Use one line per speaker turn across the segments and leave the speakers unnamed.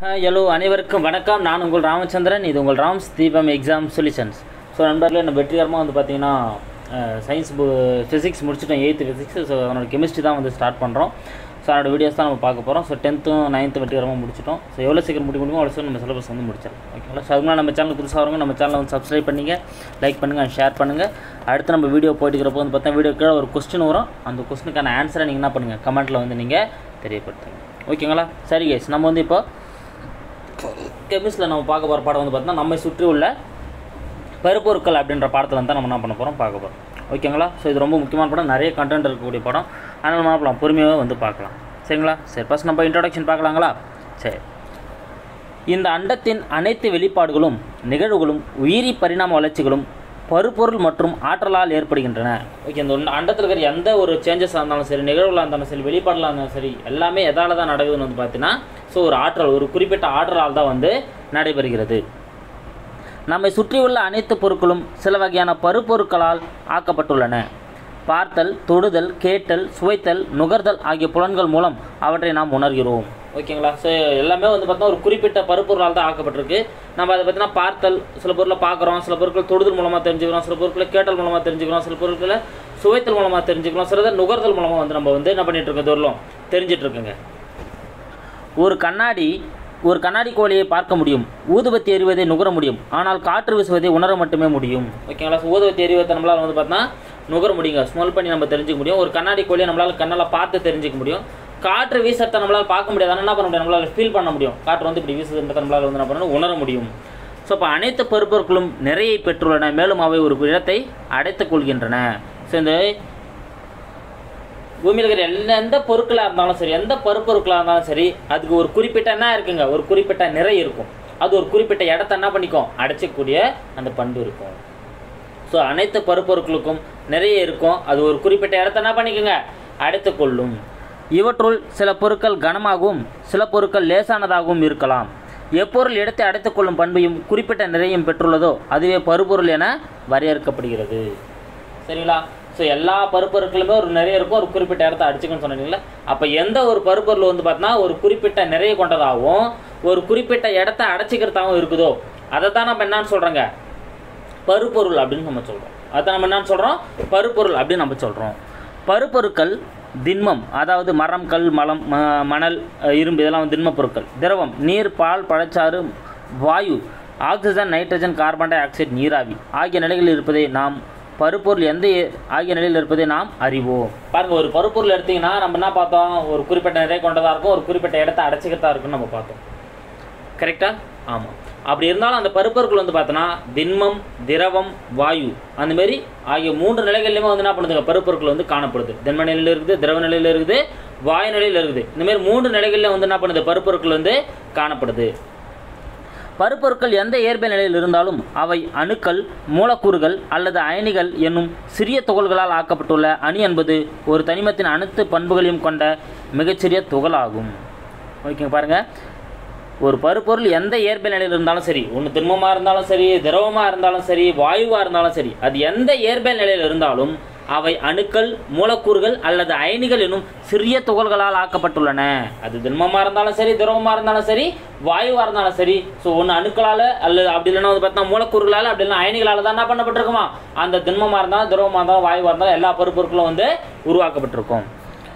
hello அனைவருக்கும் வணக்கம் நான் உங்கள் ராமச்சந்திரன் இது உங்கள் ராம்ஸ் தீபம் எக்ஸாம் சொல்யூஷன்ஸ் ஸோ நண்பர்களே நம்ம வெற்றிகரமாக வந்து பார்த்தீங்கன்னா சயின்ஸ் ஃபிசிக்ஸ் முடிச்சிட்டோம் எயித்து ஃபிசிக்ஸ் ஸோ அதனோட கெமிஸ்ட்ரி தான் வந்து ஸ்டார்ட் பண்ணுறோம் ஸோ அதோட வீடியோஸ் தான் நம்ம பார்க்க போகிறோம் ஸோ டென்த்தும் நைன்த்து வெற்றிகரமாக முடிச்சிட்டோம் ஸோ எவ்வளோ சீக்கிரம் முடிக்க முடியுமோ அவ்வளோ சீக்கிரம் நம்ம சிலபஸ் வந்து முடிச்சிடலாம் ஓகேங்களா ஸோ அதுக்கு நம்ம சேனல் புதுசாக வரவங்க நம்ம சேனலை வந்து சப்ஸ்கிரைப் பண்ணுங்கள் லைக் பண்ணுங்கள் ஷேர் பண்ணுங்கள் அடுத்து நம்ம வீடியோ போயிட்டு இருக்கிறப்போ வந்து பார்த்தா வீடியோ கீழே ஒரு கொஸ்டின் வரும் அந்த கொஸ்டினுக்கான ஆன்சரை நீங்கள் என்ன பண்ணுங்கள் கமெண்ட்டில் வந்து நீங்கள் தெரியப்படுத்துங்க ஓகேங்களா சரி கைஸ் நம்ம வந்து இப்போ கெமிஸ்ட்ரியில் நம்ம பார்க்க போகிற பாடம் வந்து பார்த்தீங்கன்னா நம்மை சுற்றி உள்ள பெருப்பொருட்கள் அப்படின்ற பாடத்தில் வந்து தான் நம்ம என்ன பண்ண போகிறோம் பார்க்க போகிறோம் ஓகேங்களா ஸோ இது ரொம்ப முக்கியமான படம் நிறைய கண்டென்ட் இருக்கக்கூடிய படம் அதனால் நம்ம பார்க்கலாம் பொறுமையாக வந்து பார்க்கலாம் சரிங்களா சரி ஃபஸ்ட் நம்ம இன்ட்ரோடக்ஷன் பார்க்கலாங்களா சரி இந்த அண்டத்தின் அனைத்து வெளிப்பாடுகளும் நிகழ்வுகளும் உயிரி பரிணாம வளர்ச்சிகளும் பருப்பொருள் மற்றும் ஆற்றலால் ஏற்படுகின்றன ஓகே இந்த ஒன்று அண்டத்தில் இருக்கிற எந்த ஒரு சேஞ்சஸாக இருந்தாலும் சரி நிகழ்வுகளாக இருந்தாலும் சரி வெளிப்பாடலாக இருந்தாலும் சரி எல்லாமே எதால் தான் நடக்குதுன்னு வந்து பார்த்தீங்கன்னா ஸோ ஒரு ஆற்றல் ஒரு குறிப்பிட்ட ஆற்றலால் தான் வந்து நடைபெறுகிறது நம்மை சுற்றியுள்ள அனைத்து பொருட்களும் சில வகையான பருப்பொருட்களால் ஆக்கப்பட்டுள்ளன பார்த்தல் தொடுதல் கேட்டல் சுவைத்தல் நுகர்தல் ஆகிய புலன்கள் மூலம் அவற்றை நாம் உணர்கிறோம் ஓகேங்களா ஸோ எல்லாமே வந்து பார்த்தா ஒரு குறிப்பிட்ட பருப்பொருளால் தான் ஆக்கப்பட்டிருக்கு நம்ம அதை பார்த்தீங்கன்னா பார்த்தல் சில பொருளை பார்க்குறோம் சில பொருட்கள் தொடுதல் மூலமாக தெரிஞ்சுக்கிறோம் சில பொருட்களை கேட்டல் மூலமாக தெரிஞ்சுக்கிறோம் சில பொருட்களை சுவைத்தல் மூலமாக தெரிஞ்சுக்கிறோம் சிலதை நுகர்தல் மூலமாக வந்து நம்ம வந்து என்ன பண்ணிட்டு இருக்கோம் தூரம் தெரிஞ்சிட்டு இருக்குங்க ஒரு கண்ணாடி ஒரு கண்ணாடி கோழியை பார்க்க முடியும் ஊதுபத்தி எறிவதை நுகர முடியும் ஆனால் காற்று வீசுவதை உணர மட்டுமே முடியும் ஓகேங்களா ஸோ ஊதுபத்தி எறிவதை நம்மளால் வந்து பார்த்தா நுகர முடியுங்க ஸ்மெல் பண்ணி நம்ம தெரிஞ்சுக்க முடியும் ஒரு கண்ணாடி கோழியை நம்மளால் கண்ணால் பார்த்து தெரிஞ்சுக்க முடியும் காற்று வீசத்தை நம்மளால் பார்க்க முடியாது ஆனால் என்ன பண்ண முடியும் நம்மளால் ஃபீல் பண்ண முடியும் காற்று வந்து இப்படி வீசுதுன்றதை நம்மளால் வந்து என்ன பண்ணணும் உணர முடியும் ஸோ இப்போ அனைத்து பருப்பொருட்களும் நிறையை பெற்றுள்ளன மேலும் அவை ஒரு இடத்தை அடைத்துக் கொள்கின்றன ஸோ இந்த பூமியில் இருக்கிற எல்லா எந்த பொருட்களாக இருந்தாலும் சரி எந்த பருப்பொருட்களாக இருந்தாலும் சரி அதுக்கு ஒரு குறிப்பிட்ட என்ன இருக்குங்க ஒரு குறிப்பிட்ட நிறை இருக்கும் அது ஒரு குறிப்பிட்ட இடத்த என்ன பண்ணிக்கும் அடைச்சக்கூடிய அந்த பண்பு இருக்கும் ஸோ அனைத்து பருப்பொருட்களுக்கும் நிறைய இருக்கும் அது ஒரு குறிப்பிட்ட இடத்த என்ன பண்ணிக்கோங்க அடைத்து கொள்ளும் இவற்றுள் சில பொருட்கள் கனமாகவும் சில பொருட்கள் லேசானதாகவும் இருக்கலாம் எப்பொருள் இடத்தை அடைத்துக் கொள்ளும் பண்பையும் குறிப்பிட்ட நிறையும் பெற்றுள்ளதோ அதுவே பருப்பொருள் என வரையறுக்கப்படுகிறது சரிங்களா ஸோ எல்லா பருப்பொருட்களுமே ஒரு நிறைய இருக்கும் ஒரு குறிப்பிட்ட இடத்த அடிச்சுக்கணும்னு சொன்னீங்களா அப்போ எந்த ஒரு பருப்பொருள் வந்து பார்த்தீங்கன்னா ஒரு குறிப்பிட்ட நிறைய கொண்டதாகவும் ஒரு குறிப்பிட்ட இடத்த அடைச்சிக்கிறதாகவும் இருக்குதோ அதை தான் நம்ம என்னன்னு சொல்கிறோங்க பருப்பொருள் அப்படின்னு நம்ம சொல்கிறோம் அதை நம்ம என்னன்னு சொல்கிறோம் பருப்பொருள் அப்படின்னு நம்ம சொல்கிறோம் பருப்பொருட்கள் திண்மம் அதாவது மரம் கல் மலம் ம- மணல் அஹ், இரும்பு இதெல்லாம் வந்து திண்ம பொருட்கள் திரவம் நீர் பால் பழச்சாறு வாயு oxygen nitrogen carbon dioxide நீராவி ஆகிய நிலைகளில் இருப்பதை நாம் பருப்பொருள் எந்த ஏ- ஆகிய நிலையில் இருப்பதை நாம் அறிவோம் பாருங்க ஒரு பருப்பொருள் எடுத்தீங்கன்னா நம்ம என்ன பார்த்தோம் ஒரு குறிப்பிட்ட நிறை கொண்டதாக இருக்கும் ஒரு குறிப்பிட்ட இடத்த அடைச்சிக்கிறதா இருக்குன்னு நம்ம பார்த்தோம் கரெக்டா ஆமாம் அப்படி இருந்தாலும் அந்த பருப்பொருட்கள் வந்து பார்த்தோன்னா திண்மம் திரவம் வாயு அந்த மாதிரி ஆகிய மூன்று நிலைகள்லையுமே வந்து என்ன பண்ணுதுங்க பருப்பொருட்கள் வந்து காணப்படுது திண்ம நிலையில் இருக்குது திரவ நிலையில் இருக்குது வாயு நிலையில் இருக்குது இந்த மாதிரி மூன்று நிலைகளில் வந்து என்ன பண்ணுது பருப்பொருட்கள் வந்து காணப்படுது பருப்பொருட்கள் எந்த இயற்பியல் நிலையில் இருந்தாலும் அவை அணுக்கள் மூலக்கூறுகள் அல்லது அயனிகள் என்னும் சிறிய துகள்களால் ஆக்கப்பட்டுள்ள அணு என்பது ஒரு தனிமத்தின் அனைத்து பண்புகளையும் கொண்ட மிகச்சிறிய துகளாகும் ஓகேங்க பாருங்க ஒரு பருப்பொருள் எந்த இயற்பியல் நிலையில் இருந்தாலும் சரி ஒன்று திண்மமாக இருந்தாலும் சரி திரவமாக இருந்தாலும் சரி வாயுவாக இருந்தாலும் சரி அது எந்த இயற்பியல் நிலையில் இருந்தாலும் அவை அணுக்கள் மூலக்கூறுகள் அல்லது அயனிகள் என்னும் சிறிய துகள்களால் ஆக்கப்பட்டுள்ளன அது திண்மமாக இருந்தாலும் சரி திரவமாக இருந்தாலும் சரி வாயுவாக இருந்தாலும் சரி ஸோ ஒன்று அணுக்களால் அல்லது அப்படி இல்லைன்னா வந்து பார்த்தா மூலக்கூறுகளால் அப்படி இல்லைன்னா அயனிகளால் தான் என்ன பண்ணப்பட்டிருக்குமா அந்த திண்மமாக இருந்தாலும் திரவமாக இருந்தாலும் வாயுவாக இருந்தாலும் எல்லா பருப்பொருட்களும் வந்து உருவாக்கப்பட்டிருக்கும்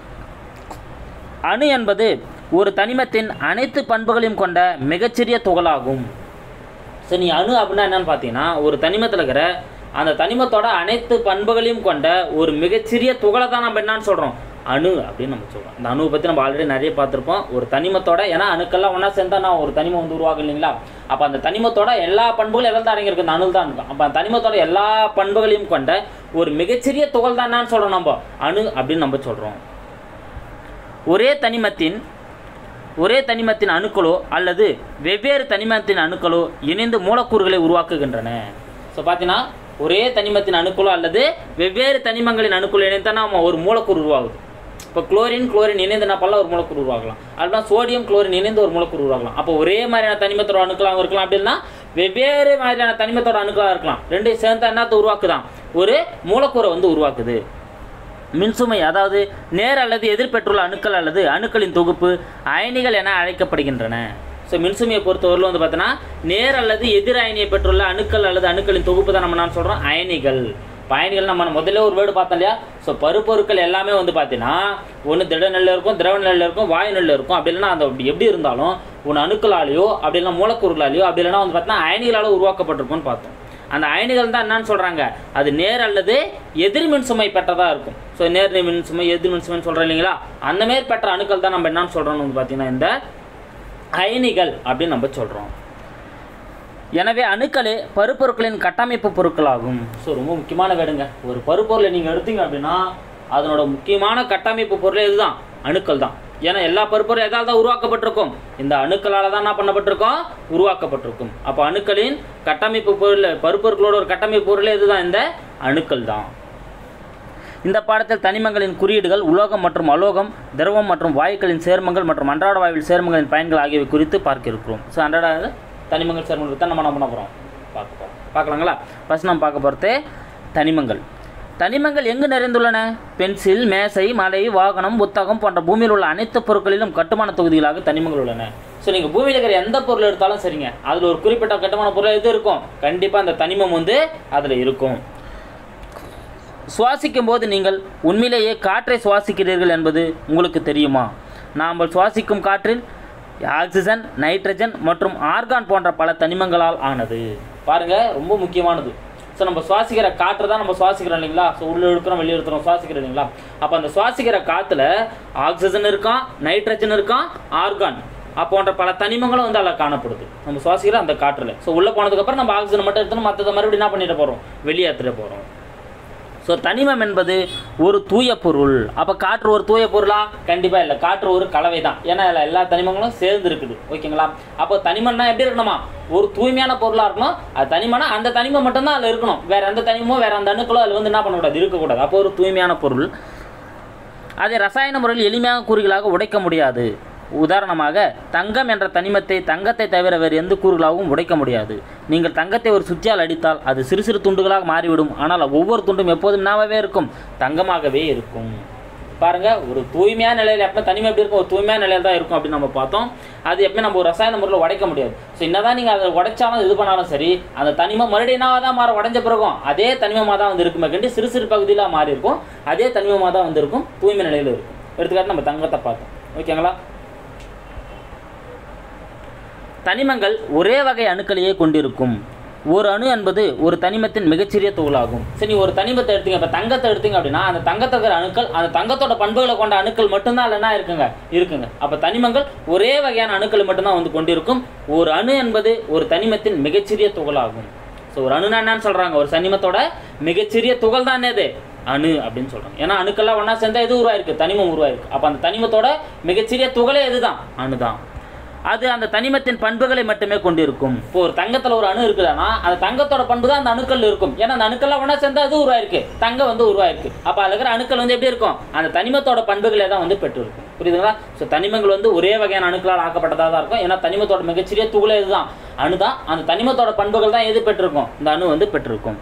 அணு என்பது ஒரு தனிமத்தின் அனைத்து பண்புகளையும் கொண்ட மிகச்சிறிய துகளாகும் சரி நீ அணு அப்படின்னா என்னன்னு பார்த்தீங்கன்னா ஒரு தனிமத்தில் இருக்கிற அந்த தனிமத்தோட அனைத்து பண்புகளையும் கொண்ட ஒரு மிகச்சிறிய துகளை தான் நம்ம என்னன்னு சொல்கிறோம் அணு அப்படின்னு நம்ம சொல்கிறோம் இந்த அணுவை பற்றி நம்ம ஆல்ரெடி நிறைய பார்த்துருப்போம் ஒரு தனிமத்தோட ஏன்னா அணுக்கெல்லாம் ஒன்றா சேர்ந்தா நான் ஒரு தனிமம் வந்து உருவாகும் இல்லைங்களா அப்போ அந்த தனிமத்தோட எல்லா பண்புகளும் எதில் தான் அடங்கியிருக்கு இந்த அணு தான் இருக்கும் அப்போ அந்த தனிமத்தோட எல்லா பண்புகளையும் கொண்ட ஒரு மிகச்சிறிய துகள் தான் என்னன்னு சொல்கிறோம் நம்ம அணு அப்படின்னு நம்ம சொல்கிறோம் ஒரே தனிமத்தின் ஒரே தனிமத்தின் அணுக்களோ அல்லது வெவ்வேறு தனிமத்தின் அணுக்களோ இணைந்து மூலக்கூறுகளை உருவாக்குகின்றன ஸோ பார்த்தீங்கன்னா ஒரே தனிமத்தின் அணுக்களோ அல்லது வெவ்வேறு தனிமங்களின் அணுக்களோ இணைந்து நம்ம ஒரு மூலக்கூறு உருவாகுது இப்போ குளோரின் குளோரின் இணைந்து என்ன பண்ணலாம் ஒரு மூலக்கூறு உருவாகலாம் அப்படின்னா சோடியம் குளோரின் இணைந்து ஒரு மூலக்கூறு உருவாகலாம் அப்போ ஒரே மாதிரியான தனிமத்தோட அணுக்களாகவும் இருக்கலாம் அப்படின்னா வெவ்வேறு மாதிரியான தனிமத்தோட அணுக்களாக இருக்கலாம் ரெண்டையும் சேர்ந்து என்னத்தை உருவாக்குதான் ஒரு மூலக்கூறை வந்து உருவாக்குது மின்சுமை அதாவது நேர் அல்லது எதிர்பெற்றுள்ள அணுக்கள் அல்லது அணுக்களின் தொகுப்பு அயனிகள் என அழைக்கப்படுகின்றன ஸோ மின்சுமையை பொறுத்தவரையில் வந்து பார்த்தீங்கன்னா நேர் அல்லது எதிர் அயனியை பெற்றுள்ள அணுக்கள் அல்லது அணுக்களின் தொகுப்பு தான் நம்ம நான் சொல்கிறோம் அயனிகள் இப்போ அயனிகள் நம்ம முதல்ல ஒரு வேர்டு பார்த்தோம் இல்லையா ஸோ பருப்பொருட்கள் எல்லாமே வந்து பார்த்தீங்கன்னா ஒன்று திட நெல்லில் இருக்கும் திரவ நெல்லில் இருக்கும் வாயு நெல்லில் இருக்கும் அப்படி இல்லைன்னா அந்த அப்படி எப்படி இருந்தாலும் ஒன்று அணுக்களாலேயோ அப்படி இல்லைன்னா மூலக்கூறுகளாலேயோ அப்படி இல்லைன்னா வந்து பார்த்தீங்கன்னா அயனிகளால் உருவாக்கப்பட்டிருக்கும்னு பார்த்தோம் அந்த அயனிகள் தான் என்னன்னு சொல்கிறாங்க அது நேர் அல்லது எதிர் மின்சுமை பெற்றதாக இருக்கும் ஸோ நேர் மின்சுமை எதிர் மின்சுமைன்னு சொல்கிறோம் இல்லைங்களா அந்த மாரி பெற்ற அணுக்கள் தான் நம்ம என்னன்னு சொல்கிறோம்னு வந்து பார்த்தீங்கன்னா இந்த அயனிகள் அப்படின்னு நம்ம சொல்கிறோம் எனவே அணுக்களே பருப்பொருட்களின் கட்டமைப்பு பொருட்களாகும் ஸோ ரொம்ப முக்கியமான வேடுங்க ஒரு பருப்பொருளை நீங்கள் எடுத்தீங்க அப்படின்னா அதனோட முக்கியமான கட்டமைப்பு பொருள் இதுதான் அணுக்கள் தான் ஏன்னா எல்லா பருப்பொருளும் எதால் தான் உருவாக்கப்பட்டிருக்கும் இந்த அணுக்களால் தான் என்ன பண்ணப்பட்டிருக்கோம் உருவாக்கப்பட்டிருக்கும் அப்போ அணுக்களின் கட்டமைப்பு பொருள் பருப்பொருட்களோட ஒரு கட்டமைப்பு பொருள் இதுதான் இந்த அணுக்கள் தான் இந்த பாடத்தில் தனிமங்களின் குறியீடுகள் உலோகம் மற்றும் அலோகம் திரவம் மற்றும் வாயுக்களின் சேர்மங்கள் மற்றும் அன்றாட வாயுவில் சேர்மங்களின் பயன்கள் ஆகியவை குறித்து பார்க்க இருக்கிறோம் ஸோ அன்றாட தனிமங்கள் சேர்மங்கள் தான் நம்ம என்ன பண்ண போகிறோம் பார்க்க போகிறோம் பார்க்கலாங்களா ஃபஸ்ட் நம்ம பார்க்க போகிறது தனிமங்கள் தனிமங்கள் எங்கு நிறைந்துள்ளன பென்சில் மேசை மலை வாகனம் புத்தகம் போன்ற பூமியில் உள்ள அனைத்து பொருட்களிலும் கட்டுமான தொகுதிகளாக தனிமங்கள் உள்ளன ஸோ நீங்கள் பூமியில் இருக்கிற எந்த பொருள் எடுத்தாலும் சரிங்க அதில் ஒரு குறிப்பிட்ட கட்டுமான பொருள் எது இருக்கும் கண்டிப்பாக அந்த தனிமம் வந்து அதில் இருக்கும் சுவாசிக்கும் போது நீங்கள் உண்மையிலேயே காற்றை சுவாசிக்கிறீர்கள் என்பது உங்களுக்கு தெரியுமா நாம் சுவாசிக்கும் காற்றில் ஆக்சிஜன் நைட்ரஜன் மற்றும் ஆர்கான் போன்ற பல தனிமங்களால் ஆனது பாருங்க ரொம்ப முக்கியமானது ஸோ நம்ம சுவாசிக்கிற காற்று தான் நம்ம சுவாசிக்கிறோம் இல்லைங்களா ஸோ உள்ளே இருக்கிறோம் வெளியே இருக்கிறோம் சுவாசிக்கிறோம் இல்லைங்களா அப்போ அந்த சுவாசிக்கிற காற்றுல ஆக்சிஜன் இருக்கான் நைட்ரஜன் இருக்கான் ஆர்கான் போன்ற பல தனிமங்களும் வந்து அதில் காணப்படுது நம்ம சுவாசிக்கிற அந்த காற்றுல ஸோ உள்ளே போனதுக்கப்புறம் நம்ம ஆக்சிஜன் மட்டும் எடுத்துன்னு மற்றதை மறுபடியும் என்ன பண்ணிட்டு போகிறோம் வெளியேற்றிட்டு போகிறோம் ஸோ தனிமம் என்பது ஒரு தூய பொருள் அப்போ காற்று ஒரு தூய பொருளா கண்டிப்பாக இல்லை காற்று ஒரு கலவை தான் ஏன்னா அதில் எல்லா தனிமங்களும் சேர்ந்து இருக்குது ஓகேங்களா அப்போ தனிமம்னா எப்படி இருக்கணுமா ஒரு தூய்மையான பொருளாக இருக்கணும் அது தனிமம்னா அந்த தனிமம் மட்டும்தான் அதில் இருக்கணும் வேற எந்த தனிமோ வேற அந்த அணுக்களோ அதில் வந்து என்ன பண்ணக்கூடாது இருக்கக்கூடாது அப்போ ஒரு தூய்மையான பொருள் அதை ரசாயன முறையில் எளிமையாக கூறுகளாக உடைக்க முடியாது உதாரணமாக தங்கம் என்ற தனிமத்தை தங்கத்தை தவிர வேறு எந்த கூறுகளாகவும் உடைக்க முடியாது நீங்கள் தங்கத்தை ஒரு சுத்தியால் அடித்தால் அது சிறு சிறு துண்டுகளாக மாறிவிடும் ஆனால் ஒவ்வொரு துண்டும் எப்போதும் என்னவாகவே இருக்கும் தங்கமாகவே இருக்கும் பாருங்க ஒரு தூய்மையான நிலையில் எப்போ தனிமை எப்படி இருக்கும் ஒரு தூய்மையான நிலையில் தான் இருக்கும் அப்படின்னு நம்ம பார்த்தோம் அது எப்பவுமே நம்ம ஒரு ரசாயன முறையில் உடைக்க முடியாது ஸோ என்னதான் நீங்கள் அதை உடைச்சாலும் இது பண்ணாலும் சரி அந்த தனிமை மறுபடியும் என்னவா தான் மாற உடைஞ்ச பிறகும் அதே தனிமமாக தான் வந்து இருக்குமே கண்டி சிறு சிறு பகுதியில் மாறி இருக்கும் அதே தனிமமாக தான் வந்து இருக்கும் தூய்மை நிலையில் இருக்கும் எடுத்துக்காட்டு நம்ம தங்கத்தை பார்த்தோம் ஓகேங்களா தனிமங்கள் ஒரே வகை அணுக்களையே கொண்டிருக்கும் ஒரு அணு என்பது ஒரு தனிமத்தின் மிகச்சிறிய துகளாகும் சரி ஒரு தனிமத்தை எடுத்தீங்க இப்போ தங்கத்தை எடுத்தீங்க அப்படின்னா அந்த தங்கத்தை இருக்கிற அணுக்கள் அந்த தங்கத்தோட பண்புகளை கொண்ட அணுக்கள் மட்டும்தான் அதில் என்ன இருக்குங்க இருக்குங்க அப்போ தனிமங்கள் ஒரே வகையான அணுக்களை மட்டும்தான் வந்து கொண்டிருக்கும் ஒரு அணு என்பது ஒரு தனிமத்தின் மிகச்சிறிய துகளாகும் ஸோ ஒரு அணுனா என்னன்னு சொல்கிறாங்க ஒரு தனிமத்தோட மிகச்சிறிய துகள் தான் என்னது அணு அப்படின்னு சொல்கிறாங்க ஏன்னா அணுக்கள்லாம் ஒன்றா சேர்ந்தா எது உருவாயிருக்கு தனிமம் உருவாயிருக்கு அப்போ அந்த தனிமத்தோட மிகச்சிறிய துகளே எதுதான் அணுதான் அது அந்த தனிமத்தின் பண்புகளை மட்டுமே கொண்டிருக்கும் இப்போ ஒரு தங்கத்தில் ஒரு அணு இருக்குதுன்னா அந்த தங்கத்தோட பண்பு தான் அந்த அணுக்கள் இருக்கும் ஏன்னா அந்த அணுக்கள்லாம் ஒன்றா சேர்ந்தா அது உருவாயிருக்கு தங்கம் வந்து உருவாயிருக்கு அப்போ அதில் இருக்கிற அணுக்கள் வந்து எப்படி இருக்கும் அந்த தனிமத்தோட பண்புகளை தான் வந்து பெற்றிருக்கும் புரியுதுங்களா ஸோ தனிமங்கள் வந்து ஒரே வகையான அணுக்களால் ஆக்கப்பட்டதாக தான் இருக்கும் ஏன்னா தனிமத்தோட மிகச்சிறிய துகளே இதுதான் அணு தான் அந்த தனிமத்தோட பண்புகள் தான் எது பெற்றிருக்கும் இந்த அணு வந்து பெற்றிருக்கும்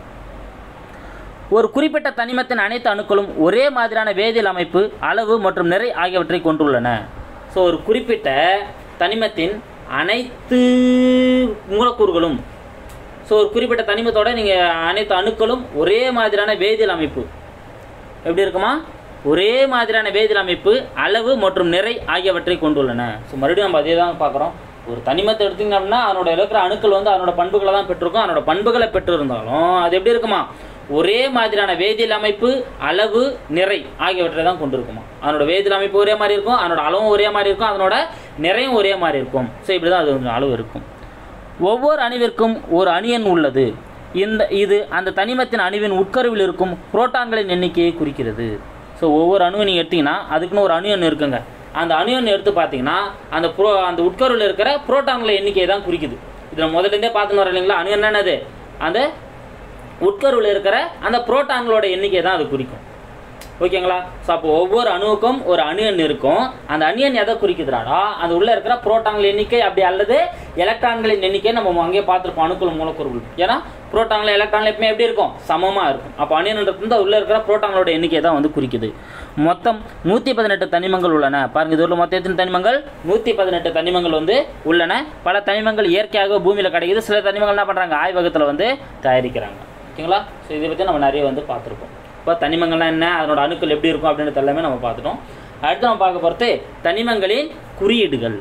ஒரு குறிப்பிட்ட தனிமத்தின் அனைத்து அணுக்களும் ஒரே மாதிரியான வேதியியல் அமைப்பு அளவு மற்றும் நிறை ஆகியவற்றை கொண்டுள்ளன ஸோ ஒரு குறிப்பிட்ட தனிமத்தின் அனைத்து மூலக்கூறுகளும் ஸோ ஒரு குறிப்பிட்ட தனிமத்தோட நீங்கள் அனைத்து அணுக்களும் ஒரே மாதிரியான வேதியியல் அமைப்பு எப்படி இருக்குமா ஒரே மாதிரியான வேதியியல் அமைப்பு அளவு மற்றும் நிறை ஆகியவற்றை கொண்டுள்ளன ஸோ மறுபடியும் நம்ம அதே தான் பார்க்குறோம் ஒரு தனிமத்தை எடுத்தீங்க அப்படின்னா அதனோட இருக்கிற அணுக்கள் வந்து அதனோட பண்புகளை தான் பெற்றிருக்கும் அதனோட பண்புகளை பெற்றிருந்தாலும் அது எப்படி இருக்குமா ஒரே மாதிரியான வேதியியல் அமைப்பு அளவு நிறை ஆகியவற்றை தான் கொண்டிருக்குமா அதனோட வேதியியல் அமைப்பு ஒரே மாதிரி இருக்கும் அதனோட அளவும் ஒரே மாதிரி இருக்கும் அதனோட நிறையும் ஒரே மாதிரி இருக்கும் ஸோ இப்படி தான் அது வந்து அளவு இருக்கும் ஒவ்வொரு அணுவிற்கும் ஒரு அணியன் உள்ளது இந்த இது அந்த தனிமத்தின் அணுவின் உட்கருவில் இருக்கும் புரோட்டான்களின் எண்ணிக்கையை குறிக்கிறது ஸோ ஒவ்வொரு அணுவை நீங்கள் எடுத்தீங்கன்னா அதுக்குன்னு ஒரு அணியன் இருக்குங்க அந்த அணியன் எடுத்து பார்த்தீங்கன்னா அந்த ப்ரோ அந்த உட்கருவில் இருக்கிற புரோட்டான்கள் எண்ணிக்கையை தான் குறிக்குது இதில் முதல்லேருந்தே பார்த்துன்னு வர இல்லைங்களா அணு என்னது அந்த உட்கருவில் இருக்கிற அந்த புரோட்டான்களோட எண்ணிக்கை தான் அது குறிக்கும் ஓகேங்களா ஸோ அப்போ ஒவ்வொரு அணுவுக்கும் ஒரு அணியன் இருக்கும் அந்த அணியன் எதை குறிக்குதுடாடா அந்த உள்ள இருக்கிற புரோட்டான்கள் எண்ணிக்கை அப்படி அல்லது எலக்ட்ரான்களின் எண்ணிக்கை நம்ம அங்கேயே பார்த்துருப்போம் அணுக்கள் மூலக்கூறுகள் ஏன்னா புரோட்டான்ல எலக்ட்ரான்ல எப்பவுமே எப்படி இருக்கும் சமமாக இருக்கும் அப்போ அணியன்றது வந்து உள்ளே இருக்கிற புரோட்டான்களோட எண்ணிக்கை தான் வந்து குறிக்குது மொத்தம் நூற்றி பதினெட்டு தனிமங்கள் உள்ளன பாருங்க இது உள்ள மொத்தம் எத்தனை தனிமங்கள் நூற்றி பதினெட்டு தனிமங்கள் வந்து உள்ளன பல தனிமங்கள் இயற்கையாக பூமியில் கிடைக்குது சில தனிமங்கள் என்ன பண்ணுறாங்க ஆய்வகத்தில் வந்து தயாரிக்கிறாங்க ஓகேங்களா ஸோ இதை பற்றி நம்ம நிறைய வந்து பார்த்துருக்கோம் இப்போ தனிமங்கள்லாம் என்ன அதனோட அணுக்கள் எப்படி இருக்கும் அப்படின்றது எல்லாமே நம்ம பார்த்துட்டோம் அடுத்து நம்ம பார்க்க போகிறது தனிமங்களின் குறியீடுகள்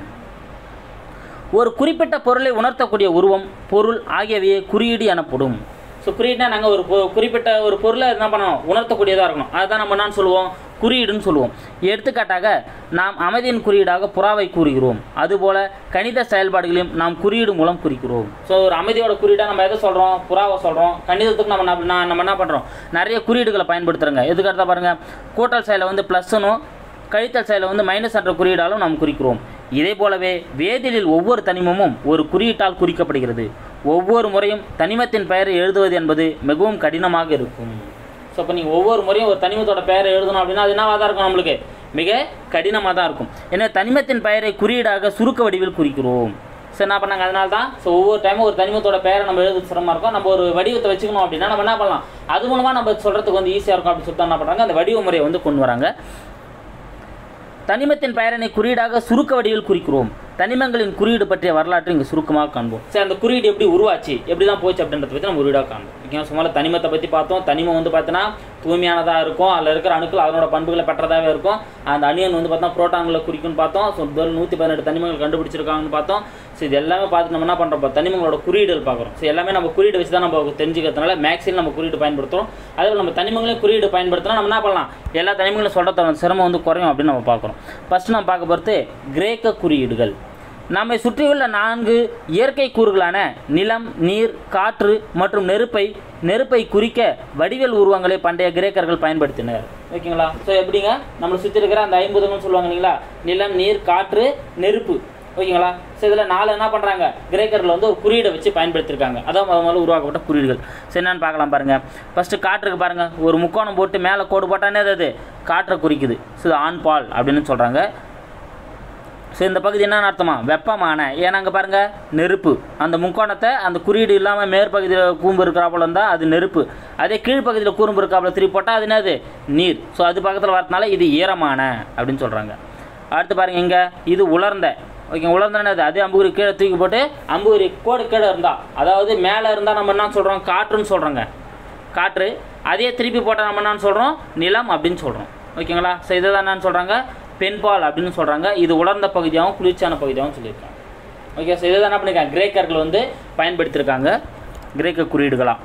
ஒரு குறிப்பிட்ட பொருளை உணர்த்தக்கூடிய உருவம் பொருள் ஆகியவையே குறியீடு எனப்படும் ஸோ குறியீடுனா நாங்கள் ஒரு பொ- குறிப்பிட்ட ஒரு பொருளை என்ன பண்ணணும் உணர்த்தக்கூடியதாக இருக்கணும் அதுதான் நம்ம என்னன்னு சொல்லுவோம் குறியீடுன்னு சொல்லுவோம் எடுத்துக்காட்டாக நாம் அமைதியின் குறியீடாக புறாவை கூறுகிறோம் அதுபோல கணித செயல்பாடுகளையும் நாம் குறியீடு மூலம் குறிக்கிறோம் ஸோ ஒரு அமைதியோட குறியீடாக நம்ம எதை சொல்கிறோம் புறாவை சொல்கிறோம் கணிதத்துக்கு நம்ம என்ன பண்ண- நம்ம என்ன பண்ணுறோம் நிறைய குறியீடுகளை பயன்படுத்துகிறோங்க எதுக்கடுத்தா பாருங்கள் கூட்டல் செயலை வந்து ப்ளஸ்னும் கழித்தல் செயலை வந்து மைனஸ் என்ற குறியீடாலும் நாம் குறிக்கிறோம் இதே போலவே வேதியியலில் ஒவ்வொரு தனிமமும் ஒரு குறியீட்டால் குறிக்கப்படுகிறது ஒவ்வொரு முறையும் தனிமத்தின் பெயரை எழுதுவது என்பது மிகவும் கடினமாக இருக்கும் ஸோ இப்போ நீங்கள் ஒவ்வொரு முறையும் ஒரு தனிமத்தோட பெயரை எழுதணும் அப்படின்னா அது என்னவாக தான் இருக்கும் நம்மளுக்கு மிக கடினமாக தான் இருக்கும் எனவே தனிமத்தின் பெயரை குறியீடாக சுருக்க வடிவில் குறிக்கிறோம் ஸோ என்ன பண்ணாங்க அதனால தான் ஸோ ஒவ்வொரு டைமும் ஒரு தனிமத்தோட பெயரை நம்ம எழுத சிரமமாக இருக்கும் நம்ம ஒரு வடிவத்தை வச்சுக்கணும் அப்படின்னா நம்ம என்ன பண்ணலாம் அது மூலமாக நம்ம சொல்கிறதுக்கு வந்து ஈஸியாக இருக்கும் அப்படின்னு சொல்லிட்டு என்ன பண்ணுறாங்க அந்த வடிவ முறையை வந்து கொண்டு வராங்க தனிமத்தின் பெயரினை குறியீடாக சுருக்க வடிவில் குறிக்கிறோம் தனிமங்களின் குறியீடு பற்றிய வரலாற்றை இங்கே சுருக்கமாக காண்போம் சரி அந்த குறியீடு எப்படி உருவாச்சு எப்படி தான் போச்சு அப்படின்றத பற்றி நம்ம குறியீடாக காண்போம் ஓகேவா சும்மா தனிமத்தை பற்றி பார்த்தோம் தனிமம் வந்து பார்த்தீங்கன்னா தூய்மையானதாக இருக்கும் அதில் இருக்கிற அணுக்கள் அதனோட பண்புகளை பெற்றதாகவே இருக்கும் அந்த அணியன் வந்து பார்த்தா புரோட்டான்களை குறிக்கும்னு பார்த்தோம் ஸோ முதல் நூற்றி பதினெட்டு தனிமங்கள் கண்டுபிடிச்சிருக்காங்கன்னு பார்த்தோம் ஸோ இது எல்லாமே பார்த்து நம்ம என்ன பண்ணுறோம் தனிமங்களோட குறியீடுகள் பார்க்குறோம் ஸோ எல்லாமே நம்ம குறியீடு வச்சு தான் நம்ம தெரிஞ்சுக்கிறதுனால மேக்ஸில் நம்ம குறியீடு பயன்படுத்துகிறோம் அதே போல் நம்ம தனிமங்களையும் குறியீடு பயன்படுத்தினா நம்ம என்ன பண்ணலாம் எல்லா தனிமங்களும் சொல்கிறத சிரமம் வந்து குறையும் அப்படின்னு நம்ம பார்க்குறோம் ஃபஸ்ட்டு நம்ம பார்க்க போகிறது கிரேக்க குறியீடுகள் நம்மை சுற்றியுள்ள நான்கு இயற்கை கூறுகளான நிலம் நீர் காற்று மற்றும் நெருப்பை நெருப்பை குறிக்க வடிவேல் உருவங்களை பண்டைய கிரேக்கர்கள் பயன்படுத்தினர் ஓகேங்களா ஸோ எப்படிங்க நம்மளை சுற்றி இருக்கிற அந்த ஐம்பதுங்கன்னு சொல்லுவாங்க இல்லைங்களா நிலம் நீர் காற்று நெருப்பு ஓகேங்களா ஸோ இதில் நாலு என்ன பண்ணுறாங்க கிரேக்கர்கள் வந்து ஒரு குறியீடை வச்சு பயன்படுத்தியிருக்காங்க அதான் முத முதல்ல உருவாக்கப்பட்ட குறியீடுகள் சரி என்னன்னு பார்க்கலாம் பாருங்கள் ஃபஸ்ட்டு காற்றுக்கு பாருங்கள் ஒரு முக்கோணம் போட்டு மேலே கோடு போட்டானே அது அது காற்றை குறிக்குது ஸோ இது ஆண் பால் அப்படின்னு சொல்கிறாங்க ஸோ இந்த பகுதி என்னன்னு அர்த்தமா வெப்பமான ஏன்னா அங்கே பாருங்கள் நெருப்பு அந்த முக்கோணத்தை அந்த குறியீடு இல்லாமல் மேற்பகுதியில் கூம்பு இருக்கிறாப்புல இருந்தால் அது நெருப்பு அதே கீழ்ப்பகுதியில் கூம்பு இருக்காப்புல திருப்பி போட்டால் அது என்னது நீர் ஸோ அது பக்கத்தில் வரதுனால இது ஈரமான அப்படின்னு சொல்கிறாங்க அடுத்து பாருங்க இங்கே இது உலர்ந்த ஓகே உலர்ந்த என்னது அதே அம்புகுரி கீழே தூக்கி போட்டு அம்புகுரி கோடு கீழே இருந்தா அதாவது மேலே இருந்தால் நம்ம என்ன சொல்கிறோம் காற்றுன்னு சொல்கிறோங்க காற்று அதே திருப்பி போட்டால் நம்ம என்னன்னு சொல்கிறோம் நிலம் அப்படின்னு சொல்கிறோம் ஓகேங்களா ஸோ இதை தான் என்னன்னு சொல்கிறாங்க பெண்பால் அப்படின்னு சொல்கிறாங்க இது உலர்ந்த பகுதியாகவும் குளிர்ச்சியான பகுதியாகவும் சொல்லியிருக்காங்க ஓகே ஸோ இதை தான் என்ன பண்ணியிருக்காங்க கிரேக்கர்கள் வந்து பயன்படுத்தியிருக்காங்க கிரேக்க குறியீடுகளாக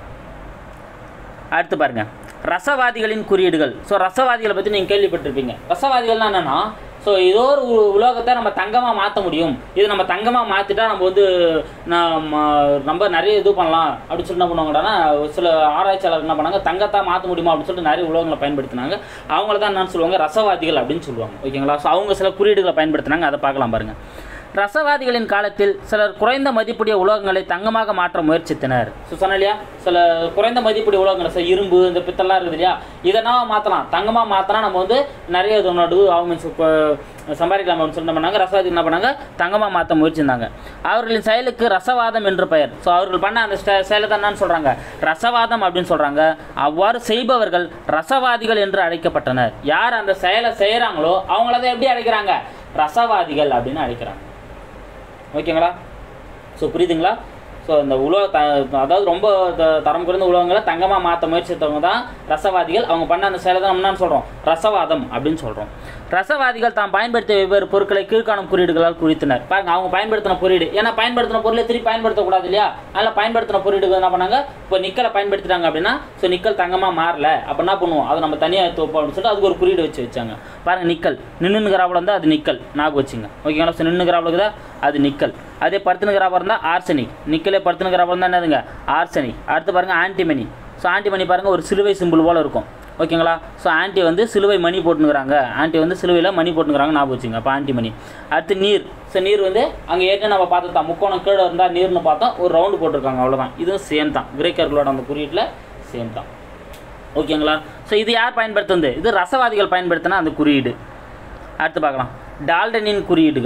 அடுத்து பாருங்க ரசவாதிகளின் குறியீடுகள் ஸோ ரசவாதிகளை பற்றி நீங்கள் கேள்விப்பட்டிருப்பீங்க ரசவாதிகள்னா என்னன்னா ஸோ ஏதோ ஒரு உ- உலோகத்தை நம்ம தங்கமாக மாற்ற முடியும் இது நம்ம தங்கமாக மாற்றிட்டா நம்ம வந்து நம்ம ரொம்ப நிறைய இது பண்ணலாம் அப்படின்னு சொல்லி என்ன பண்ணுவாங்கன்னா சில ஆராய்ச்சியாளர்கள் என்ன பண்ணாங்க தங்கத்தை மாற்ற முடியுமா அப்படின்னு சொல்லிட்டு நிறைய உலோகங்களை பயன்படுத்தினாங்க அவங்கள தான் என்னன்னு சொல்லுவாங்க ரசவாதிகள் அப்படின்னு சொல்லுவாங்க ஓகேங்களா ஸோ அவங்க சில குறியீடுகளை பயன்படுத்தினாங்க அதை பார்க்கலாம் பாருங்கள் ரசவாதிகளின் காலத்தில் சிலர் குறைந்த மதிப்புடைய உலோகங்களை தங்கமாக மாற்ற முயற்சித்தனர் ஸோ சொன்னேன் இல்லையா சில குறைந்த மதிப்புடைய உலோகங்கள் சார் இரும்பு இந்த பித்தெல்லாம் இருக்குது இல்லையா இதெல்லாம் மாற்றலாம் தங்கமாக மாற்றினா நம்ம வந்து நிறைய இதனோட மீன்ஸ் சம்பாதிக்கலாம் அப்படின்னு சொல்லி என்ன பண்ணாங்க ரசவாதி என்ன பண்ணாங்க தங்கமாக மாற்ற முயற்சிருந்தாங்க அவர்களின் செயலுக்கு ரசவாதம் என்று பெயர் ஸோ அவர்கள் பண்ண அந்த ஸ்ட- செயலை தான் என்னன்னு சொல்கிறாங்க ரசவாதம் அப்படின்னு சொல்கிறாங்க அவ்வாறு செய்பவர்கள் ரசவாதிகள் என்று அழைக்கப்பட்டனர் யார் அந்த செயலை செய்கிறாங்களோ அவங்கள தான் எப்படி அழைக்கிறாங்க ரசவாதிகள் அப்படின்னு அழைக்கிறாங்க ஓகேங்களா ஸோ புரியுதுங்களா ஸோ இந்த உலக த அதாவது ரொம்ப த- தரம் குறைந்த உலகங்களை தங்கமாக மாற்ற முயற்சித்தவங்க தான் ரசவாதிகள் அவங்க பண்ண அந்த செயலை தான் நம்ம என்ன சொல்கிறோம் ரசவாதம் அப்படின்னு சொல்கிறோம் ரசவாதிகள் தாம் பயன்படுத்திய வெவ்வேறு பொருட்களை கீழ்காணும் குறியீடுகளால் குறித்தனர் பாருங்க அவங்க பயன்படுத்தின குறியீடு ஏன்னா பயன்படுத்தின பொருளை திருப்பி பயன்படுத்தக்கூடாது இல்லையா அதனால் பயன்படுத்தின குறியீடுகள் என்ன பண்ணாங்க இப்போ நிக்கலை பயன்படுத்திட்டாங்க அப்படின்னா ஸோ நிக்கல் தங்கமாக மாறல அப்போ என்ன பண்ணுவோம் அதை நம்ம தனியாக தோப்போம் அப்படின்னு சொல்லிட்டு அதுக்கு ஒரு குறியீடு வச்சு வச்சாங்க பாருங்க நிக்கல் நின்னுங்கிறாப்புல இருந்தால் அது நிக்கல் ஞாபகம் வச்சுங்க ஓகேங்களா ஸோ நின்னுங்கிறாப்புல இருக்குதா அது நிக்கல் அதே படுத்துனுங்கிறாப்பா இருந்தால் ஆர்சனிக் நிக்கலே படுத்துனுங்கிறாப்பா இருந்தால் என்னதுங்க ஆர்சனிக் அடுத்து பாருங்க ஆன்டிமணி ஸோ ஆன்டிமணி பாருங்க ஒரு சிலுவை சிம்பிள் போல இருக்கும் ஓகேங்களா ஸோ ஆன்டி வந்து சிலுவை மணி போட்டுனுக்குறாங்க ஆன்டி வந்து சிலுவையில் மணி போட்டுனுக்குறாங்க ஞாபகம் வச்சுங்க அப்போ ஆன்டி மணி அடுத்து நீர் ஸோ நீர் வந்து அங்கே ஏற்கனவே நம்ம பார்த்தோம் தான் முக்கோணம் கீழே இருந்தால் நீர்னு பார்த்தோம் ஒரு ரவுண்டு போட்டிருக்காங்க அவ்வளோதான் இதுவும் சேம் தான் கிரேக்கர்களோட அந்த குறியீட்டில் சேம் தான் ஓகேங்களா ஸோ இது யார் பயன்படுத்துனது இது ரசவாதிகள் பயன்படுத்தின அந்த குறியீடு அடுத்து பார்க்கலாம் டால்டனின் குறியீடுகள்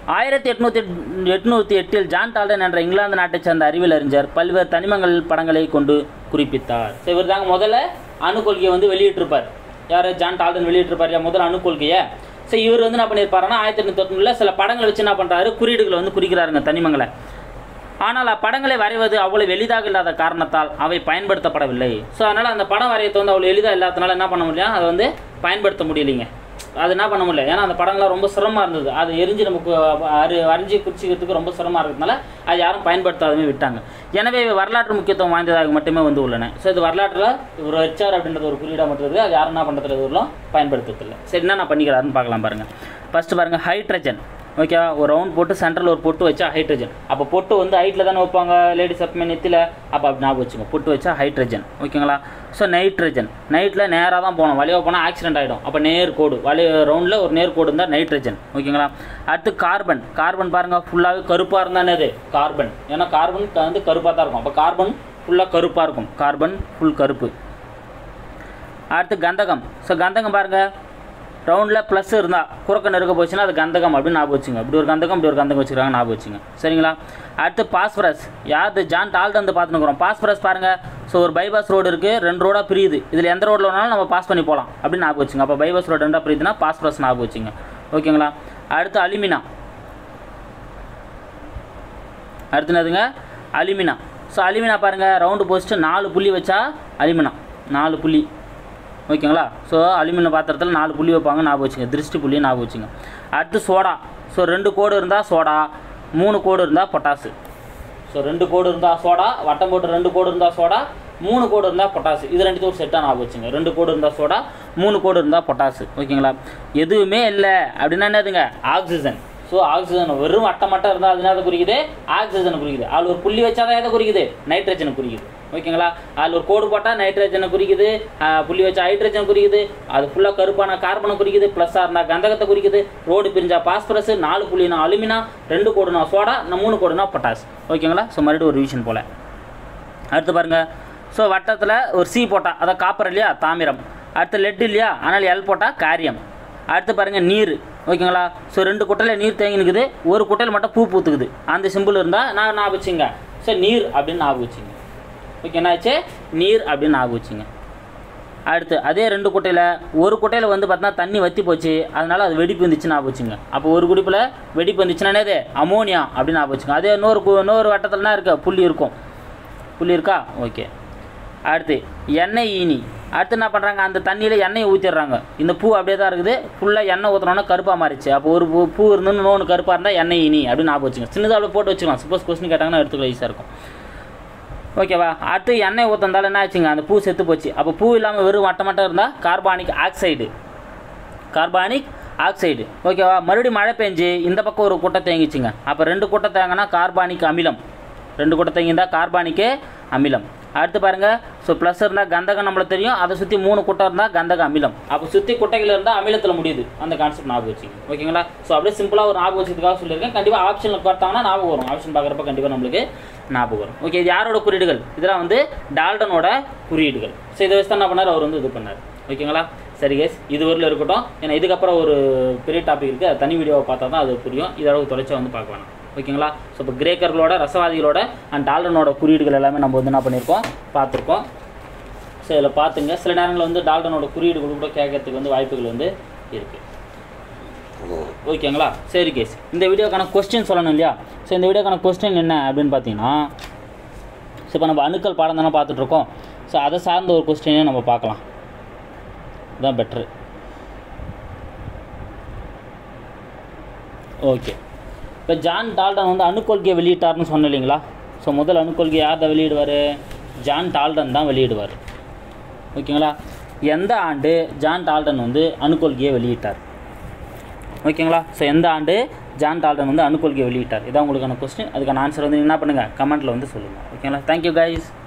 ஆயிரத்தி எட்நூற்றி எட்நூற்றி எட்டில் ஜான் டால்டன் என்ற இங்கிலாந்து நாட்டைச் சேர்ந்த அறிவியல் அறிஞர் பல்வேறு தனிமங்கள் படங்களை கொண்டு குறிப்பித்தார் ஸோ இவர் தாங்க முதல்ல அணுக்கொள்கையை வந்து வெளியிட்டிருப்பார் யார் ஜான் டால்டன் வெளியிட்டிருப்பார் யா முதல்ல அணுக்கொள்கையை ஸோ இவர் வந்து என்ன பண்ணியிருப்பாருன்னா ஆயிரத்தி எட்நூற்றி தொண்ணூறில் சில படங்களை வச்சு என்ன பண்ணுறாரு குறியீடுகளை வந்து குறிக்கிறாருங்க தனிமங்களை ஆனால் அப்படங்களை வரைவது அவ்வளவு எளிதாக இல்லாத காரணத்தால் அவை பயன்படுத்தப்படவில்லை ஸோ அதனால் அந்த படம் வரையறது வந்து அவ்வளோ எளிதாக இல்லாதனால என்ன பண்ண முடியும் அதை வந்து பயன்படுத்த முடியலைங்க அது என்ன பண்ண முடியல ஏன்னா அந்த படங்கள்லாம் ரொம்ப சிரமமாக இருந்தது அது எரிஞ்சு நமக்கு அரி வரைஞ்சி குறிச்சிக்கிறதுக்கு ரொம்ப சிரமமாக இருக்கிறதுனால அது யாரும் பயன்படுத்தாதமே விட்டாங்க எனவே இவை வரலாற்று முக்கியத்துவம் வாய்ந்ததாக மட்டுமே வந்து உள்ளன ஸோ இது வரலாற்றில் ஒரு ஹெச்ஆர் அப்படின்றது ஒரு குறியீடாக மட்டும் இருக்குது அது யாரும் என்ன பண்ணுறது இதுவரையிலும் பயன்படுத்துறதில்ல சரி என்ன நான் பண்ணிக்கிறாருன்னு பார்க்கலாம் பாருங்கள் ஃபஸ்ட்டு பாருங்கள் ஹைட்ரஜன் ஓகே ஒரு ரவுண்ட் போட்டு சென்டரில் ஒரு பொட்டு வச்சா ஹைட்ரஜன் அப்போ பொட்டு வந்து ஹைட்டில் தானே வைப்பாங்க லேடிஸ் எப்பவுமே நெத்தியில் அப்போ அப்படி ஞாபகம் வச்சுங்க பொட்டு வச்சா ஹைட்ரஜன் ஓகேங்களா ஸோ நைட்ரஜன் நைட்டில் நேராக தான் போகணும் வழியாக போனால் ஆக்சிடென்ட் ஆகிடும் அப்போ நேர் கோடு வழி ரவுண்டில் ஒரு நேர் கோடு இருந்தால் நைட்ரஜன் ஓகேங்களா அடுத்து கார்பன் கார்பன் பாருங்கள் ஃபுல்லாகவே கருப்பாக இருந்தானே அது கார்பன் ஏன்னா கார்பன் வந்து கருப்பாக தான் இருக்கும் அப்போ கார்பன் ஃபுல்லாக கருப்பாக இருக்கும் கார்பன் ஃபுல் கருப்பு அடுத்து கந்தகம் ஸோ கந்தகம் பாருங்கள் ரவுண்டில் ப்ளஸ் இருந்தால் குறுக்க நெருக்க போச்சுன்னா அது கந்தகம் அப்படின்னு ஞாபகம் வச்சுங்க இப்படி ஒரு கந்தகம் இப்படி ஒரு கந்தகம் வச்சுக்கிறாங்க ஞாபகம் வச்சுங்க சரிங்களா அடுத்து பாஸ்பரஸ் யாரு ஜான் டால்ட் வந்து பார்த்துனுக்குறோம் பாஸ்பரஸ் பாருங்கள் ஸோ ஒரு பைபாஸ் ரோடு இருக்குது ரெண்டு ரோடாக பிரியுது இதில் எந்த ரோடில் வேணாலும் நம்ம பாஸ் பண்ணி போகலாம் அப்படின்னு ஞாபகம் வச்சுங்க அப்போ பைபாஸ் ரோடு ரெண்டாக பிரியுதுன்னா பாஸ்பரஸ் ஞாபகம் வச்சுங்க ஓகேங்களா அடுத்து அலுமினா அடுத்து என்னதுங்க அலுமினா ஸோ அலுமினா பாருங்கள் ரவுண்டு போஸ்ட்டு நாலு புள்ளி வச்சா அலுமினா நாலு புள்ளி ஓகேங்களா ஸோ அலுமினிய பாத்திரத்தில் நாலு புள்ளி வைப்பாங்க ஞாபகம் வச்சுங்க திருஷ்டி புள்ளி ஞாபகம் வச்சுங்க அடுத்து சோடா ஸோ ரெண்டு கோடு இருந்தால் சோடா மூணு கோடு இருந்தால் பொட்டாசு ஸோ ரெண்டு கோடு இருந்தால் சோடா வட்டம் போட்டு ரெண்டு கோடு இருந்தால் சோடா மூணு கோடு இருந்தால் பொட்டாசு இது ரெண்டுத்தையும் செட்டாக ஞாபகம் வச்சுங்க ரெண்டு கோடு இருந்தால் சோடா மூணு கோடு இருந்தால் பொட்டாசு ஓகேங்களா எதுவுமே இல்லை அப்படின்னா என்னதுங்க ஆக்சிஜன் ஸோ ஆக்சிஜன் வெறும் வட்டம் மட்டும் இருந்தால் அது என்ன குறிக்குது ஆக்சிஜனை குறிக்குது அதில் ஒரு புள்ளி வச்சா தான் எதை குறிக்குது நைட்ரஜனை குறிக்குது ஓகேங்களா அதில் ஒரு கோடு போட்டால் நைட்ரஜனை குறிக்குது ஆஹ் புள்ளி வச்சா ஹைட்ரஜன் குறிக்குது அது ஃபுல்லாக கருப்பான கார்பனை குறிக்குது ப்ளஸ்ஸாக இருந்தால் கந்தகத்தை குறிக்குது ரோடு பிரிஞ்சா பாஸ்பரஸ் நாலு புள்ளினா அலுமினா ரெண்டு கோடுனா சோடா நான் மூணு கோடுனா பொட்டாஸ் ஓகேங்களா ஸோ மறுபடியும் ஒரு ரிவிஷன் போல் அடுத்து பாருங்கள் ஸோ வட்டத்தில் ஒரு சி போட்டால் அதான் காப்பர் இல்லையா தாமிரம் அடுத்து லெட் இல்லையா ஆனால் எல் போட்டால் காரியம் அடுத்து பாருங்கள் நீர் ஓகேங்களா ஸோ ரெண்டு குட்டையில் நீர் தேங்கி நிற்குது ஒரு குட்டையில் மட்டும் பூ பூத்துக்குது அந்த சிம்பிள் இருந்தால் நான் ஞாபகம் வச்சுங்க ஸோ நீர் அப்படின்னு ஞாபகம் வச்சுங்க ஓகே என்னாச்சு நீர் அப்படின்னு ஞாபகம் வச்சுங்க அடுத்து அதே ரெண்டு குட்டையில் ஒரு குட்டையில் வந்து பார்த்தீங்கன்னா தண்ணி வற்றி போச்சு அதனால அது வெடிப்பு வந்துச்சுன்னு ஞாபகம் வச்சுங்க அப்போ ஒரு குடிப்பில் வெடிப்பு வந்துச்சுன்னா என்னது அமோனியா அப்படின்னு ஞாபகம் வச்சுங்க அதே இன்னொரு கு- இன்னொரு வட்டத்தில் என்ன இருக்கு புள்ளி இருக்கும் புள்ளி இருக்கா ஓகே அடுத்து எண்ணெய் ஈனி அடுத்து என்ன பண்ணுறாங்க அந்த தண்ணியில் எண்ணெயை ஊற்றிடுறாங்க இந்த பூ அப்படியே தான் இருக்குது ஃபுல்லாக எண்ணெய் ஊற்றினோன்னா கருப்பாக மாறிச்சு அப்போ ஒரு பூ பூ இருந்து இன்னொன்று கருப்பாக இருந்தால் எண்ணெய் ஈனி அப்படின்னு ஞாபகம் வச்சுங்க சின்னதாக அப்படியே போட்டு வச்சுக்கலாம் சப்போஸ் கொஸ்டின் கேட்டாங்கன்னா எடுத்துக்கலாம் ஈஸியாக இருக்கும் ஓகேவா அடுத்து எண்ணெய் ஊற்றந்தாலும் என்ன ஆச்சுங்க அந்த பூ செத்து போச்சு அப்போ பூ இல்லாமல் வெறும் வட்டம் மட்டும் இருந்தால் கார்பானிக் ஆக்சைடு கார்பானிக் ஆக்சைடு ஓகேவா மறுபடியும் மழை பெஞ்சு இந்த பக்கம் ஒரு குட்டை தேங்கிச்சுங்க அப்போ ரெண்டு குட்டை தேங்கினா கார்பானிக் அமிலம் ரெண்டு குட்டை தேங்கியிருந்தா கார்பானிக்கு அமிலம் அடுத்து பாருங்க ஸோ ப்ளஸ் இருந்தால் கந்தகம் நம்மளுக்கு தெரியும் அதை சுற்றி மூணு குட்டை இருந்தால் கந்தக அமிலம் அப்போ சுற்றி குட்டைகள் இருந்தால் அமிலத்தில் முடியுது அந்த கான்செப்ட் ஞாபகம் வச்சுங்க ஓகேங்களா ஸோ அப்படியே சிம்பிளாக ஒரு ஞாபகம் வச்சதுக்காக சொல்லியிருக்கேன் கண்டிப்பாக ஆப்ஷனில் பார்த்தாங்கன்னா ஞாபகம் வரும் ஆப்ஷன் பார்க்குறப்ப கண்டிப்பாக நம்மளுக்கு ஞாபகம் வரும் ஓகே இது யாரோட குறியீடுகள் இதெல்லாம் வந்து டால்டனோட குறியீடுகள் ஸோ இதை வச்சு தான் என்ன பண்ணார் அவர் வந்து இது பண்ணார் ஓகேங்களா சரி கேஸ் இது வரல இருக்கட்டும் ஏன்னா இதுக்கப்புறம் ஒரு பெரிய டாபிக் இருக்குது அது தனி வீடியோவை பார்த்தா தான் அது புரியும் இதோட தொலைச்சா வந்து பார்க்க வேணாம் ஓகேங்களா ஸோ இப்போ கிரேக்கர்களோட ரசவாதிகளோட அண்ட் டால்டனோட குறியீடுகள் எல்லாமே நம்ம வந்து என்ன பண்ணியிருக்கோம் பார்த்துருக்கோம் ஸோ இதில் பார்த்துங்க சில நேரங்களில் வந்து டால்டனோட குறியீடுகள் கூட கேட்கறதுக்கு வந்து வாய்ப்புகள் வந்து இருக்குது ஓகேங்களா சரி கேஸ் இந்த வீடியோக்கான கொஸ்டின் சொல்லணும் இல்லையா ஸோ இந்த வீடியோக்கான கொஸ்டின் என்ன அப்படின்னு பார்த்தீங்கன்னா ஸோ இப்போ நம்ம அணுக்கள் பாடம் தானே பார்த்துட்ருக்கோம் ஸோ அதை சார்ந்த ஒரு கொஸ்டினே நம்ம பார்க்கலாம் இதுதான் பெட்ரு ஓகே இப்போ ஜான் டால்டன் வந்து அணுக்கொள்கையை வெளியிட்டார்னு சொன்னேன் இல்லைங்களா ஸோ முதல் அணுக்கொள்கை யார் தான் வெளியிடுவார் ஜான் டால்டன் தான் வெளியிடுவார் ஓகேங்களா எந்த ஆண்டு ஜான் டால்டன் வந்து அணுக்கொள்கையை வெளியிட்டார் ஓகேங்களா ஸோ எந்த ஆண்டு ஜான் டால்டன் வந்து அணுக்கொள்கையை வெளியிட்டார் இதான் உங்களுக்கான கொஸ்டின் அதுக்கான ஆன்சர் வந்து என்ன பண்ணுங்கள் கமெண்ட்டில் வந்து சொல்லுங்கள் ஓகேங்களா தேங்க்யூ கைஸ்